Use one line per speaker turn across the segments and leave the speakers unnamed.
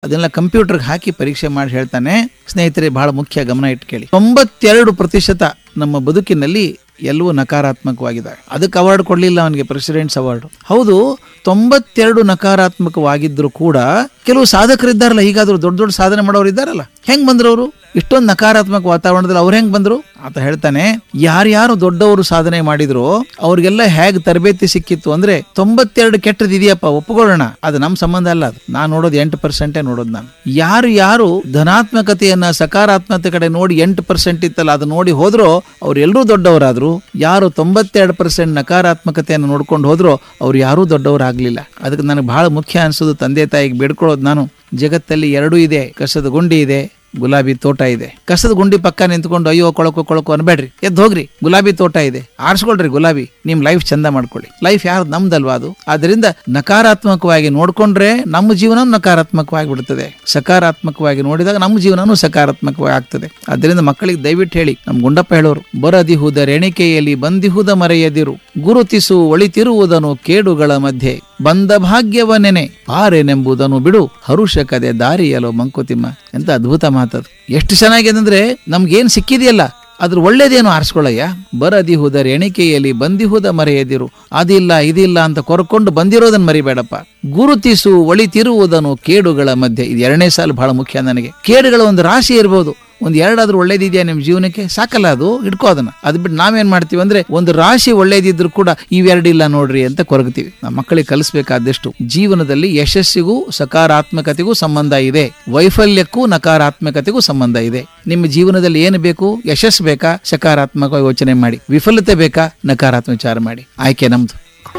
ಅದನ್ನೆಲ್ಲ ಕಂಪ್ಯೂಟರ್ಗೆ ಹಾಕಿ ಪರೀಕ್ಷೆ ಮಾಡಿ ಹೇಳ್ತಾನೆ ಸ್ನೇಹಿತರೆ ಬಹಳ ಮುಖ್ಯ ಗಮನ ಇಟ್ಟು ಕೇಳಿ ತೊಂಬತ್ತೆರಡು ಪ್ರತಿಶತ ನಮ್ಮ ಬದುಕಿನಲ್ಲಿ ಎಲ್ಲವೂ ನಕಾರಾತ್ಮಕವಾಗಿದೆ ಅದಕ್ಕೆ ಅವಾರ್ಡ್ ಕೊಡಲಿಲ್ಲ ಅವನಿಗೆ ಪ್ರೆಸಿಡೆಂಟ್ಸ್ ಅವಾರ್ಡ್ ಹೌದು ತೊಂಬತ್ತೆರಡು ನಕಾರಾತ್ಮಕವಾಗಿದ್ರು ಕೂಡ ಕೆಲವು ಸಾಧಕರಿದ್ದಾರಲ್ಲ ಹೀಗಾದ್ರು ದೊಡ್ಡ ದೊಡ್ಡ ಸಾಧನೆ ಮಾಡೋರು ಇದ್ದಾರಲ್ಲ ಹೆಂಗ್ ಬಂದ್ರು ಅವರು ಇಷ್ಟೊಂದು ನಕಾರಾತ್ಮಕ ವಾತಾವರಣದಲ್ಲಿ ಅವ್ರು ಹೆಂಗ್ ಬಂದ್ರು ಆತ ಹೇಳ್ತಾನೆ ಯಾರ್ಯಾರು ದೊಡ್ಡವರು ಸಾಧನೆ ಮಾಡಿದ್ರು ಅವ್ರಿಗೆಲ್ಲ ಹೇಗ್ ತರಬೇತಿ ಸಿಕ್ಕಿತ್ತು ಅಂದ್ರೆ ತೊಂಬತ್ತೆರಡು ಕೆಟ್ಟದ್ದು ಇದೆಯಪ್ಪ ಒಪ್ಪಿಕೊಳ್ಳೋಣ ಅದು ನಮ್ ಸಂಬಂಧ ಅಲ್ಲ ಅದು ನಾನ್ ನೋಡೋದು ಎಂಟು ಪರ್ಸೆಂಟೇ ನೋಡೋದು ನಾನು ಯಾರು ಯಾರು ಧನಾತ್ಮಕತೆಯನ್ನ ಸಕಾರಾತ್ಮಕತೆ ಕಡೆ ನೋಡಿ ಎಂಟು ಪರ್ಸೆಂಟ್ ಇತ್ತಲ್ಲ ಅದು ನೋಡಿ ಹೋದ್ರೋ ಅವ್ರೆಲ್ಲರೂ ದೊಡ್ಡವರಾದ್ರು ಯಾರು ತೊಂಬತ್ತೆರಡು ಪರ್ಸೆಂಟ್ ನಕಾರಾತ್ಮಕತೆಯನ್ನು ನೋಡ್ಕೊಂಡು ಹೋದ್ರೋ ಅವ್ರು ಯಾರೂ ದೊಡ್ಡವರಾಗ್ಲಿಲ್ಲ ಅದಕ್ಕೆ ನನಗೆ ಬಹಳ ಮುಖ್ಯ ಅನ್ಸೋದು ತಂದೆ ತಾಯಿಗೆ ಬೇಡ್ಕೊಳ್ಳೋದು ನಾನು ಜಗತ್ತಲ್ಲಿ ಎರಡೂ ಇದೆ ಕಸದ ಗುಂಡಿ ಇದೆ ಗುಲಾಬಿ ತೋಟ ಇದೆ ಕಸದ ಗುಂಡಿ ಪಕ್ಕ ನಿಂತ್ಕೊಂಡು ಅಯ್ಯೋ ಕೊಳಕು ಕೊಳಕು ಅನ್ಬೇಡ್ರಿ ಎದ್ದು ಹೋಗ್ರಿ ಗುಲಾಬಿ ತೋಟ ಇದೆ ಆರಿಸ್ಕೊಳ್ರಿ ಗುಲಾಬಿ ನಿಮ್ ಲೈಫ್ ಚಂದ ಮಾಡ್ಕೊಳ್ಳಿ ಲೈಫ್ ಯಾರು ನಮ್ದಲ್ವಾ ಅದು ಆದ್ರಿಂದ ನಕಾರಾತ್ಮಕವಾಗಿ ನೋಡ್ಕೊಂಡ್ರೆ ನಮ್ಮ ಜೀವನ ನಕಾರಾತ್ಮಕವಾಗಿ ಬಿಡುತ್ತದೆ ಸಕಾರಾತ್ಮಕವಾಗಿ ನೋಡಿದಾಗ ನಮ್ಮ ಜೀವನನೂ ಸಕಾರಾತ್ಮಕವಾಗಿ ಆಗ್ತದೆ ಅದರಿಂದ ಮಕ್ಕಳಿಗೆ ದಯವಿಟ್ಟು ಹೇಳಿ ನಮ್ ಗುಂಡಪ್ಪ ಹೇಳೋರು ಬರದಿಹುದ ರೆಣಿಕೆಯಲ್ಲಿ ಬಂದಿಹುದ ಮರೆಯದಿರು ಗುರುತಿಸು ಒಳಿತಿರುವುದನ್ನು ಕೇಡುಗಳ ಮಧ್ಯೆ ಬಂದ ಭಾಗ್ಯವನೆನೆ ಪಾರೆನೆಂಬುದನ್ನು ಬಿಡು ಹರುಷಕದೆ ದಾರಿಯಲೋ ಮಂಕುತಿಮ್ಮ ಎಂತ ಅದ್ಭುತ ಮಾತದು ಎಷ್ಟು ಚೆನ್ನಾಗಿದೆ ಅಂದ್ರೆ ನಮ್ಗೇನ್ ಸಿಕ್ಕಿದೆಯಲ್ಲ ಅದ್ರ ಒಳ್ಳೇದೇನು ಆರಿಸ್ಕೊಳ್ಳಯ್ಯ ಬರದಿಹುದ ಎಣಿಕೆಯಲ್ಲಿ ಬಂದಿಹುದ ಮರೆಯದಿರು ಅದಿಲ್ಲ ಇದಿಲ್ಲ ಅಂತ ಕೊರ್ಕೊಂಡು ಬಂದಿರೋದನ್ನ ಮರಿಬೇಡಪ್ಪ ಗುರುತಿಸು ಒಳಿತಿರುವುದನ್ನು ಕೇಡುಗಳ ಮಧ್ಯೆ ಇದು ಎರಡನೇ ಸಾಲು ಬಹಳ ಮುಖ್ಯ ನನಗೆ ಕೇಡುಗಳ ಒಂದು ರಾಶಿ ಇರ್ಬೋದು ಒಂದ್ ಎರಡಾದ್ರೂ ಒಳ್ಳೇದಿದೆಯಾ ನಿಮ್ ಜೀವನಕ್ಕೆ ಸಾಕಲ್ಲ ಅದು ಇಟ್ಕೋ ಅದನ್ನ ಅದ್ ಬಿಟ್ಟು ನಾವೇನ್ ಮಾಡ್ತೀವಿ ಅಂದ್ರೆ ಒಂದು ರಾಶಿ ಒಳ್ಳೇದಿದ್ರು ಕೂಡ ಇವೆರಡಿಲ್ಲ ನೋಡ್ರಿ ಅಂತ ಕೊರಗ್ತೀವಿ ನಮ್ಮ ಮಕ್ಕಳಿಗೆ ಕಲಿಸ್ಬೇಕಾದಷ್ಟು ಜೀವನದಲ್ಲಿ ಯಶಸ್ಸಿಗೂ ಸಕಾರಾತ್ಮಕತೆಗೂ ಸಂಬಂಧ ಇದೆ ವೈಫಲ್ಯಕ್ಕೂ ನಕಾರಾತ್ಮಕತೆಗೂ ಸಂಬಂಧ ಇದೆ ನಿಮ್ಮ ಜೀವನದಲ್ಲಿ ಏನು ಬೇಕು ಯಶಸ್ಸು ಬೇಕಾ ಸಕಾರಾತ್ಮಕ ಯೋಚನೆ ಮಾಡಿ ವಿಫಲತೆ ಬೇಕಾ ನಕಾರಾತ್ಮಕ ವಿಚಾರ ಮಾಡಿ ಆಯ್ಕೆ ನಮ್ದು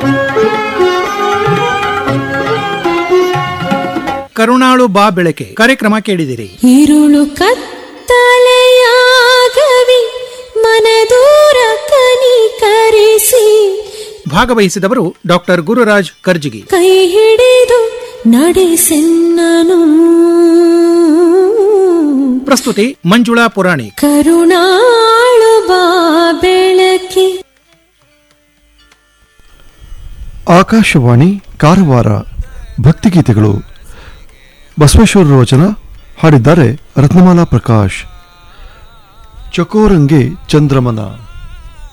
ಕರುಣಾಳು ಬಾ ಬೆಳಕೆ ಕಾರ್ಯಕ್ರಮ ಕೇಳಿದಿರಿ
ഇരുളു കത്തലയാകവി മനദൂര ಕನಿಕರಿಸಿ
ಭಾಗವಹಿಸಿದವರು ಡಾಕ್ಟರ್ ಗುರುರಾಜ್ ಕರ್ಜಿಗಿ
ಕೈ ಹಿಡಿದು ನಡೆಸೆನ್ನನು
ಪ್ರಸ್ತುತಿ ಮಂಜುಳಾ ಪುರಾಣಿಕ್
ಕರುಣಾಳು ಬಾ ಬೆಳಕಿ
ಆಕಾಶವಾಣಿ ಕಾರವಾರ ಭಕ್ತಿಗೀತೆಗಳು ಬಸವೇಶ್ವರ ರೋಚನ ಹಾಡಿದ್ದಾರೆ ರತ್ನಮಾಲಾ ಪ್ರಕಾಶ್ ಚಕೋರಂಗೆ ಚಂದ್ರಮನ